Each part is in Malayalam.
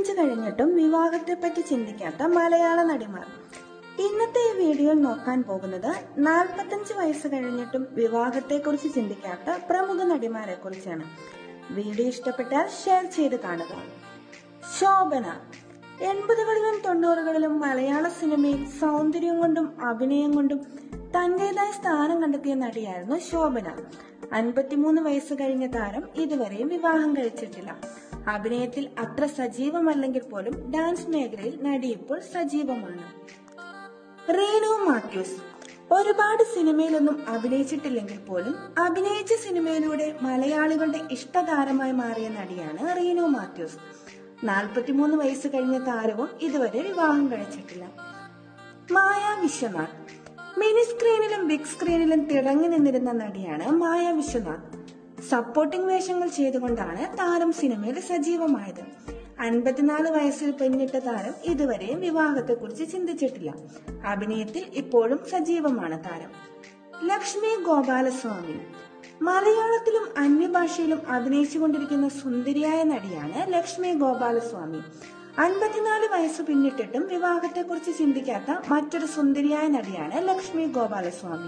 നാൽപ്പത്തഞ്ച് കഴിഞ്ഞിട്ടും വിവാഹത്തെപ്പറ്റി ചിന്തിക്കാത്ത മലയാള നടിമാർ ഇന്നത്തെ ഈ വീഡിയോയിൽ നോക്കാൻ പോകുന്നത് നാൽപ്പത്തഞ്ച് വയസ്സ് കഴിഞ്ഞിട്ടും വിവാഹത്തെക്കുറിച്ച് ചിന്തിക്കാത്ത പ്രമുഖ നടിമാരെ കുറിച്ചാണ് വീഡിയോ ഇഷ്ടപ്പെട്ടാൽ ഷെയർ ചെയ്ത് കാണുക ശോഭന എൺപതുകളിലും തൊണ്ണൂറുകളിലും മലയാള സിനിമയിൽ സൗന്ദര്യം കൊണ്ടും അഭിനയം കൊണ്ടും തന്റേതായ സ്ഥാനം കണ്ടെത്തിയ നടിയായിരുന്നു ശോഭന അൻപത്തിമൂന്ന് വയസ്സ് കഴിഞ്ഞ താരം ഇതുവരെയും വിവാഹം കഴിച്ചിട്ടില്ല അഭിനയത്തിൽ അത്ര സജീവമല്ലെങ്കിൽ പോലും ഡാൻസ് മേഖലയിൽ നടി ഇപ്പോൾ സജീവമാണ് റീനു മാത്യൂസ് ഒരുപാട് സിനിമയിലൊന്നും അഭിനയിച്ചിട്ടില്ലെങ്കിൽ പോലും അഭിനയിച്ച സിനിമയിലൂടെ മലയാളികളുടെ ഇഷ്ടതാരമായി മാറിയ നടിയാണ് റീനു മാത്യൂസ് നാൽപ്പത്തിമൂന്ന് വയസ്സ് കഴിഞ്ഞ താരവും ഇതുവരെ വിവാഹം കഴിച്ചിട്ടില്ല മായ വിശ്വനാഥ് മിനി സ്ക്രീനിലും ബിഗ് സ്ക്രീനിലും തിളങ്ങി നിന്നിരുന്ന നടിയാണ് മായ വിശ്വനാഥ് സപ്പോർട്ടിംഗ് വേഷങ്ങൾ ചെയ്തുകൊണ്ടാണ് താരം സിനിമയിൽ സജീവമായത് അൻപത്തിനാല് വയസ്സിൽ പിന്നിട്ട താരം ഇതുവരെയും വിവാഹത്തെക്കുറിച്ച് ചിന്തിച്ചിട്ടില്ല അഭിനയത്തിൽ ഇപ്പോഴും സജീവമാണ് താരം ലക്ഷ്മി ഗോപാലസ്വാമി മലയാളത്തിലും അന്യഭാഷയിലും അഭിനയിച്ചുകൊണ്ടിരിക്കുന്ന സുന്ദരിയായ നടിയാണ് ലക്ഷ്മി ഗോപാലസ്വാമി അൻപത്തിനാല് വയസ്സ് പിന്നിട്ടിട്ടും വിവാഹത്തെക്കുറിച്ച് ചിന്തിക്കാത്ത മറ്റൊരു സുന്ദരിയായ നടിയാണ് ലക്ഷ്മി ഗോപാലസ്വാമി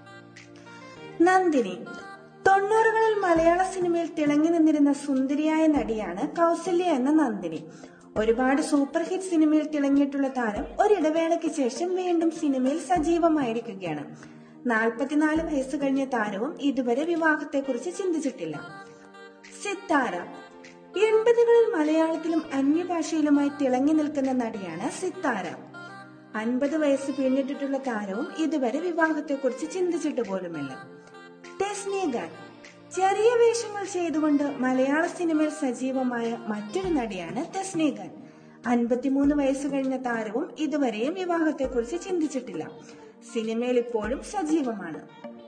നന്ദിനി തൊണ്ണൂറുകളിൽ മലയാള സിനിമയിൽ തിളങ്ങി നിന്നിരുന്ന സുന്ദരിയായ നടിയാണ് കൗസല്യ എന്ന നന്ദിനി ഒരുപാട് സൂപ്പർ ഹിറ്റ് സിനിമയിൽ തിളങ്ങിയിട്ടുള്ള താരം ഒരിടവേളയ്ക്ക് ശേഷം വീണ്ടും സിനിമയിൽ സജീവമായിരിക്കുകയാണ് നാൽപ്പത്തിനാല് വയസ്സ് കഴിഞ്ഞ താരവും ഇതുവരെ വിവാഹത്തെക്കുറിച്ച് ചിന്തിച്ചിട്ടില്ല സിത്താര എൺപതുകളിൽ മലയാളത്തിലും അന്യഭാഷയിലുമായി തിളങ്ങി നിൽക്കുന്ന നടിയാണ് സിത്താര അൻപത് വയസ്സ് പിന്നിട്ടിട്ടുള്ള താരവും ഇതുവരെ വിവാഹത്തെക്കുറിച്ച് ചിന്തിച്ചിട്ട് പോലുമില്ല ടെസ്നീഗാൻ ചെറിയ വേഷങ്ങൾ ചെയ്തുകൊണ്ട് മലയാള സിനിമയിൽ സജീവമായ മറ്റൊരു നടിയാണ് തെസ്നീഗാൻ അൻപത്തിമൂന്ന് വയസ്സ് കഴിഞ്ഞ താരവും ഇതുവരെയും വിവാഹത്തെക്കുറിച്ച് ചിന്തിച്ചിട്ടില്ല സിനിമയിൽ ഇപ്പോഴും സജീവമാണ്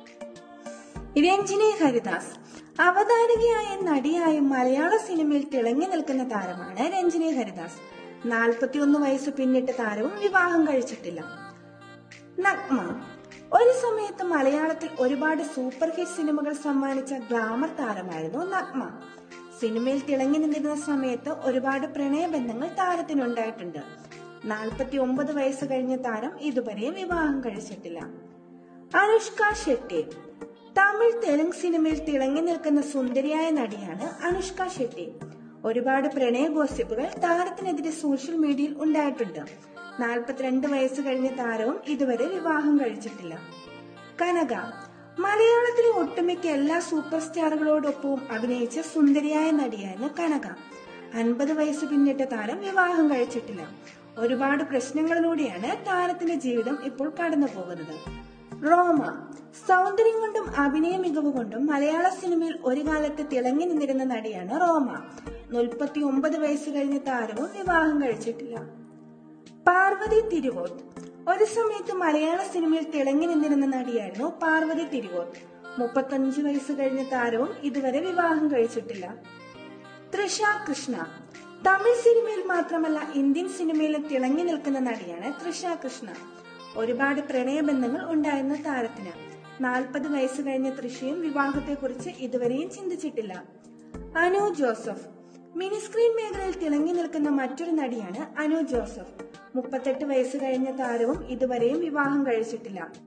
രഞ്ജിനി ഹരിദാസ് അവതാരകയായ നടിയായും മലയാള സിനിമയിൽ തിളങ്ങി നിൽക്കുന്ന താരമാണ് രഞ്ജിനി ഹരിദാസ് നാൽപ്പത്തിയൊന്ന് വയസ്സ് പിന്നിട്ട താരവും വിവാഹം കഴിച്ചിട്ടില്ല നഗ്മ ഒരു സമയത്ത് മലയാളത്തിൽ ഒരുപാട് സൂപ്പർ ഹിറ്റ് സിനിമകൾ സമ്മാനിച്ച ഗ്ലാമർ താരമായിരുന്നു നഗ്മ സിനിമയിൽ തിളങ്ങി നിന്നിരുന്ന സമയത്ത് ഒരുപാട് പ്രണയബന്ധങ്ങൾ താരത്തിനുണ്ടായിട്ടുണ്ട് നാൽപ്പത്തി ഒമ്പത് വയസ്സ് കഴിഞ്ഞ താരം ഇതുവരെയും വിവാഹം കഴിച്ചിട്ടില്ല അനുഷ്ക ഷെട്ടി തമിഴ് തെലുങ്ക് സിനിമയിൽ തിളങ്ങി നിൽക്കുന്ന സുന്ദരിയായ നടിയാണ് അനുഷ്ക ഷെട്ടി ഒരുപാട് പ്രണയ ഗോസിപ്പുകൾ താരത്തിനെതിരെ സോഷ്യൽ മീഡിയയിൽ ഉണ്ടായിട്ടുണ്ട് നാൽപ്പത്തിരണ്ട് വയസ്സ് കഴിഞ്ഞ താരവും ഇതുവരെ വിവാഹം കഴിച്ചിട്ടില്ല കനക മലയാളത്തിലെ ഒട്ടുമിക്ക എല്ലാ സൂപ്പർ സ്റ്റാറുകളോടൊപ്പവും അഭിനയിച്ച സുന്ദരിയായ നടിയായിരുന്നു കനക അൻപത് വയസ്സ് പിന്നിട്ട താരം വിവാഹം കഴിച്ചിട്ടില്ല ഒരുപാട് പ്രശ്നങ്ങളിലൂടെയാണ് താരത്തിന്റെ ജീവിതം ഇപ്പോൾ കടന്നു പോകുന്നത് റോമ സൗന്ദര്യം കൊണ്ടും അഭിനയ മികവ് കൊണ്ടും മലയാള സിനിമയിൽ ഒരു കാലത്ത് തിളങ്ങി നിന്നിരുന്ന നടിയാണ് റോമ മുപ്പത്തി ഒമ്പത് വയസ്സ് കഴിഞ്ഞ താരവും വിവാഹം കഴിച്ചിട്ടില്ല പാർവതി തിരുവോത്ത് ഒരു സമയത്ത് മലയാള സിനിമയിൽ തിളങ്ങി നിന്നിരുന്ന നടിയായിരുന്നു പാർവതി തിരുവോത്ത് മുപ്പത്തഞ്ചു വയസ്സ് കഴിഞ്ഞ താരവും ഇതുവരെ വിവാഹം കഴിച്ചിട്ടില്ല തൃഷ കൃഷ്ണ തമിഴ് സിനിമയിൽ മാത്രമല്ല ഇന്ത്യൻ സിനിമയിലും തിളങ്ങി നിൽക്കുന്ന നടിയാണ് തൃഷ കൃഷ്ണ ഒരുപാട് പ്രണയബന്ധങ്ങൾ ഉണ്ടായിരുന്ന താരത്തിന് നാൽപ്പത് വയസ്സ് കഴിഞ്ഞ തൃഷയും വിവാഹത്തെക്കുറിച്ച് ഇതുവരെയും ചിന്തിച്ചിട്ടില്ല അനു ജോസഫ് മിനി സ്ക്രീൻ മേഖലയിൽ തിളങ്ങി നിൽക്കുന്ന മറ്റൊരു നടിയാണ് അനു ജോസഫ് മുപ്പത്തെട്ട് വയസ്സ് കഴിഞ്ഞ താരവും ഇതുവരെയും വിവാഹം കഴിച്ചിട്ടില്ല